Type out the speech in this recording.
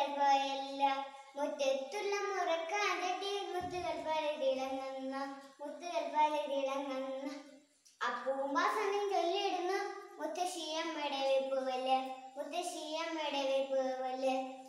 മുത്തുകൾ പോയല്ല മുറ്റത്തുള്ള മുറക്കാതടി മുത്തുകൾ പലതിളങ്ങുന്ന മുത്തുകൾ പലതിളങ്ങുന്ന അപ്പൂമ്പാസനം ചൊല്ലിടുന്നു മുത്തശ്ശിയമ്മയുടെ വെപ്പ് വല്ല മുത്തശ്ശിയമ്മയുടെ വെപ്പ് വല്ല